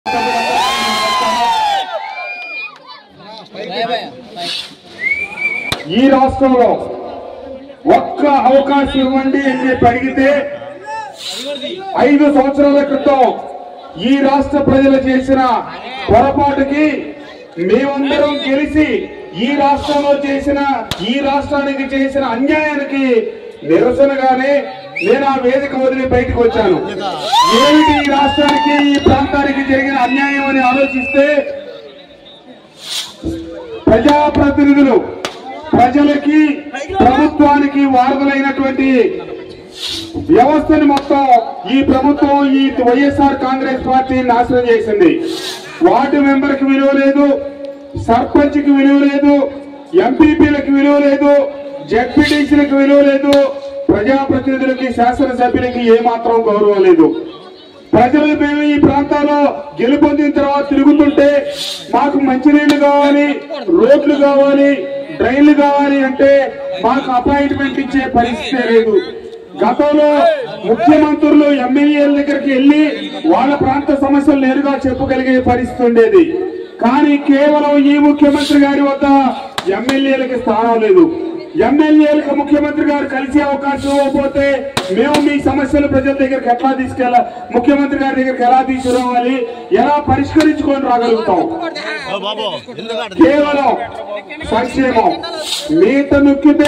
ఈ రాష్ట్రంలో ఒక్క అవకాశం ఇవ్వండి అని చెప్పి అడిగితే ఐదు సంవత్సరాల క్రితం ఈ రాష్ట్ర ప్రజలు చేసిన పొరపాటుకి మేమందరం గెలిచి ఈ రాష్ట్రంలో చేసిన ఈ రాష్ట్రానికి చేసిన అన్యాయానికి నిరసనగానే నేను ఆ వేదిక వదిలి బయటకు వచ్చాను ఏమిటి ఈ రాష్ట్రానికి ఈ ప్రాంతానికి జరిగిన అన్యాయం అని ఆలోచిస్తే ప్రజాప్రతినిధులు ప్రజలకి ప్రభుత్వానికి వారధులైనటువంటి వ్యవస్థని మొత్తం ఈ ప్రభుత్వం ఈ వైఎస్ఆర్ కాంగ్రెస్ పార్టీ నాశనం చేసింది వార్డు మెంబర్ కి విలువ లేదు సర్పంచ్ కి విలువ లేదు ఎంపీపీలకు విలువ లేదు జడ్పీటీసీలకు విలువ లేదు ప్రజాప్రతినిధులకి శాసనసభ్యులకి ఏమాత్రం గౌరవం లేదు ప్రజలు మేము ఈ ప్రాంతాల్లో గెలుపొందిన తర్వాత తిరుగుతుంటే మాకు మంచినీళ్లు కావాలి రోడ్లు కావాలి డ్రైన్లు కావాలి అంటే మాకు అపాయింట్మెంట్ ఇచ్చే పరిస్థితి లేదు గతంలో ముఖ్యమంత్రులు ఎమ్మెల్యేల దగ్గరికి వెళ్ళి వాళ్ళ ప్రాంత సమస్యలు నేరుగా చెప్పగలిగే పరిస్థితి ఉండేది కానీ కేవలం ఈ ముఖ్యమంత్రి గారి వద్ద ఎమ్మెల్యేలకి స్థానం లేదు ఎమ్మెల్యేలకు ముఖ్యమంత్రి గారు కలిసే అవకాశం ఇవ్వకపోతే మేము మీ సమస్యలు ప్రజల దగ్గరికి ఎట్లా తీసుకెళ్ళ ముఖ్యమంత్రి గారి దగ్గరికి ఎలా తీసుకురావాలి ఎలా పరిష్కరించుకొని రాగలుగుతాం ఓ బాబు ఎందుకు కేవలం సంక్షేమం మీట నొక్కితే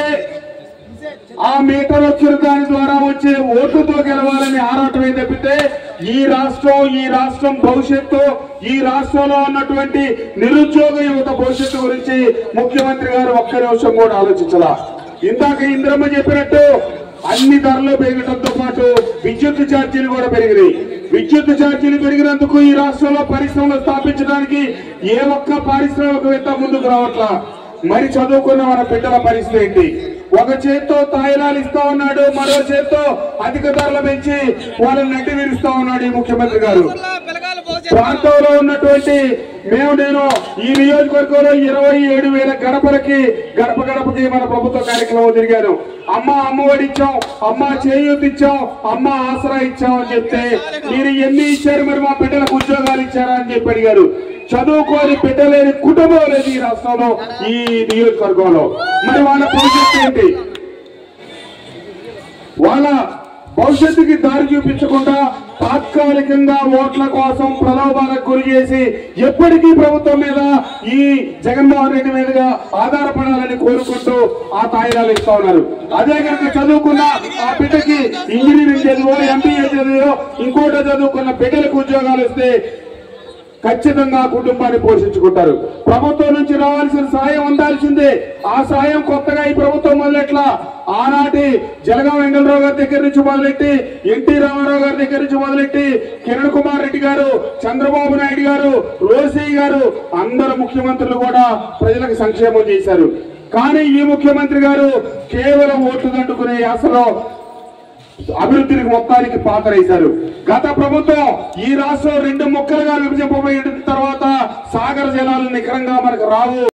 ఆ మీటర్ వచ్చిన దాని ద్వారా వచ్చే ఓటుతో గెలవాలని ఆరాటమే తప్పితే ఈ రాష్ట్రం ఈ రాష్ట్రం భవిష్యత్తు ఈ రాష్ట్రంలో ఉన్నటువంటి నిరుద్యోగ యువత భవిష్యత్తు గురించి ముఖ్యమంత్రి గారు ఒక్క నిమిషం కూడా ఆలోచించాల ఇందాక ఇంద్రమ్మ చెప్పినట్టు అన్ని ధరలు పెరగడంతో పాటు విద్యుత్ ఛార్జీలు కూడా పెరిగినాయి విద్యుత్ ఛార్జీలు పెరిగినందుకు ఈ రాష్ట్రంలో పరిశ్రమలు స్థాపించడానికి ఏ ఒక్క పారిశ్రామికవేత్త ముందుకు రావట్లా మరి చదువుకున్న మన బిడ్డల పరిస్థితి ఏంటి ఒక చేత్తో తాయిలాలు ఇస్తా ఉన్నాడు మరో చేత్తో అధిక ధరలు పెంచి వాళ్ళని నడ్డి విరుస్తా ఉన్నాడు ఈ ముఖ్యమంత్రి గారు ప్రాంతంలో ఉన్నటువంటి మేము నేను ఈ నియోజకవర్గంలో ఇరవై ఏడు వేల గడపలకి గడప గడపకి మన ప్రభుత్వ కార్యక్రమం తిరిగాను అమ్మ అమ్మఒడి ఇచ్చాం అమ్మ చేయూత ఇచ్చాం అమ్మ ఆసరా ఇచ్చాం అని చెప్తే మీరు ఎన్ని ఇచ్చారు మరి మా బిడ్డలకు ఉద్యోగాలు ఇచ్చారా అని చెప్పి అడిగారు చదువుకోని బిడ్డలేని కుటుంబం లేదు ఈ రాష్ట్రంలో ఈ నియోజకవర్గంలో మరి వాళ్ళ భవిష్యత్తు ఏంటి వాళ్ళ భవిష్యత్తుకి దారి చూపించకుండా తాత్కాలికంగా ఓట్ల కోసం ప్రలోభాలకు గురి చేసి ఎప్పటికీ ప్రభుత్వం మీద ఈ జగన్మోహన్ రెడ్డి మీదుగా ఆధారపడాలని కోరుకుంటూ ఆ తాయిలాలు ఇస్తా ఉన్నారు అదే కనుక చదువుకున్న ఆ బిడ్డకి ఇంజనీరింగ్ చదువు ఎంబీఏ చదువు ఇంకోటో చదువుకున్న బిడ్డలకు ఉద్యోగాలు ఇస్తే ఖచ్చితంగా కుటుంబాన్ని పోషించుకుంటారు ప్రభుత్వం నుంచి రావాల్సిన సాయం అందాల్సిందే ఆ సాయం కొత్తగా ఈ ప్రభుత్వం మొదలెట్లా ఆనాటి జలగం వెంకటరావు గారి దగ్గర నుంచి మొదలెట్టి ఎన్టీ రామారావు గారి దగ్గర నుంచి మొదలెట్టి కిరణ్ కుమార్ రెడ్డి గారు చంద్రబాబు నాయుడు గారు రోసీ గారు అందరు ముఖ్యమంత్రులు కూడా ప్రజలకు సంక్షేమం చేశారు కానీ ఈ ముఖ్యమంత్రి గారు కేవలం ఓట్లు దండుకునే యాసలో అభివృద్ధికి మొత్తానికి పాతరేశారు గత ప్రభుత్వం ఈ రాష్ట్రం రెండు ముక్కలుగా విభజింపబడిన తర్వాత సాగర జలాలు నికరంగా మనకు రావు